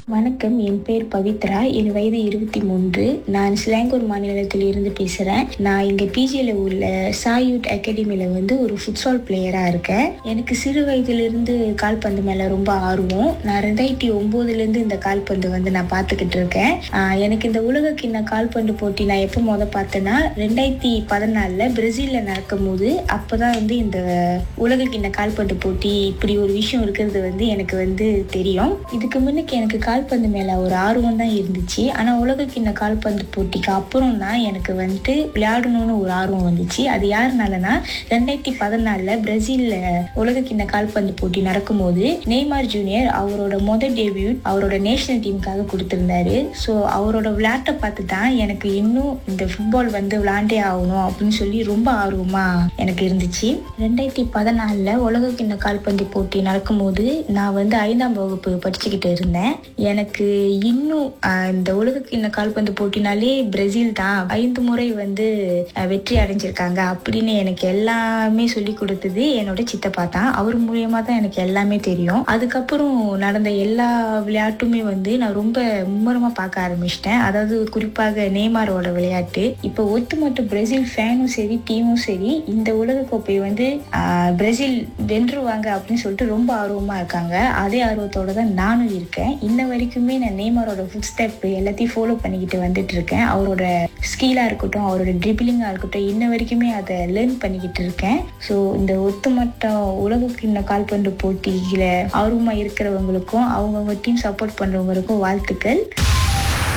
வணக்கம் என் பேர் பவித்ரா என் வயது இருபத்தி மூன்று நான் சிலாங்கூர் மாநிலத்தில் இருந்து பேசுறேன் நான் இங்க பிஜியில் உள்ள சாயூட் அகாடமியில வந்து ஒரு ஃபுட்சால் பிளேயரா இருக்கேன் எனக்கு சிறு வயதிலிருந்து கால்பந்து மேல ரொம்ப ஆர்வம் நான் ரெண்டாயிரத்தி ஒன்பதுல இருந்து இந்த கால்பந்து வந்து நான் பார்த்துக்கிட்டு இருக்கேன் ஆஹ் எனக்கு இந்த உலக கிண்ண கால்பந்து போட்டி நான் எப்போ முத பார்த்தேன்னா ரெண்டாயிரத்தி பதினாலுல பிரேசில்ல நடக்கும் போது அப்பதான் வந்து இந்த உலக கிண்ண கால்பந்து போட்டி இப்படி ஒரு விஷயம் இருக்கிறது வந்து எனக்கு வந்து தெரியும் இதுக்கு முன்னுக்கு எனக்கு கால்பந்து மேல ஒரு ஆர்வம் தான் இருந்துச்சு ஆனா உலக கிண்ண கால்பந்து போட்டிக்கு அப்புறம் தான் எனக்கு வந்துட்டு விளையாடணும்னு ஒரு ஆர்வம் வந்துச்சு அது யாருனாலனா ரெண்டாயிரத்தி பதினாலுல பிரேசில்ல உலக கிண்ண கால்பந்து போட்டி நடக்கும்போது நெய்மார் ஜூனியர் அவரோட முதல் டெபியூட் அவரோட நேஷனல் டீமுக்காக கொடுத்திருந்தாரு ஸோ அவரோட விளையாட்டை பார்த்து தான் எனக்கு இன்னும் இந்த ஃபுட்பால் வந்து விளையாண்டே ஆகணும் அப்படின்னு சொல்லி ரொம்ப ஆர்வமா எனக்கு இருந்துச்சு ரெண்டாயிரத்தி பதினாலுல உலக கிண்ண கால்பந்து போட்டி நடக்கும்போது நான் வந்து ஐந்தாம் வகுப்பு படிச்சுக்கிட்டு இருந்தேன் எனக்கு இன்னும் ஆஹ், இந்த உலக கிண்ண கால்பந்து போட்டினாலே பிரேசில் தான் ஐந்து முறை வந்து ஆஹ், வெற்றி அடைஞ்சிருக்காங்க அப்படின்னு எனக்கு எல்லாமே சொல்லி கொடுத்தது என்னோட சித்தப்பா தான் அவர் மூலியமா தான் எனக்கு எல்லாமே தெரியும் அதுக்கப்புறம் நடந்த எல்லா விளையாட்டுமே வந்து நான் ரொம்ப மும்முரமா பார்க்க ஆரம்பிச்சிட்டேன் அதாவது குறிப்பாக நேமாரோட விளையாட்டு இப்போ ஒட்டுமொத்த பிரேசில் ஃபேனும் சரி டீமும் சரி இந்த உலக கோப்பை வந்து ஆஹ், பிரேசில் வென்றுவாங்க அப்படின்னு சொல்லிட்டு ரொம்ப ஆர்வமா இருக்காங்க அதே ஆர்வத்தோட தான் நானும் இருக்கேன் இன்ன வரைக்குமே நான் நேமாரோட ஃபுட் ஸ்டெப் எல்லாத்தையும் ஃபாலோ பண்ணிக்கிட்டு வந்துட்டு இருக்கேன் அவரோட ஸ்கீலா இருக்கட்டும் அவரோட ட்ரிபிளிங்கா இருக்கட்டும் இன்ன வரைக்குமே அதை லேர்ன் பண்ணிக்கிட்டு இருக்கேன் ஸோ இந்த ஒட்டுமொத்த உலக கிண்ண கால்பந்து போட்டியில ஆர்வமா இருக்கிறவங்களுக்கும் அவங்கவுங்க டீம் சப்போர்ட் பண்றவங்களுக்கும் வாழ்த்துக்கள்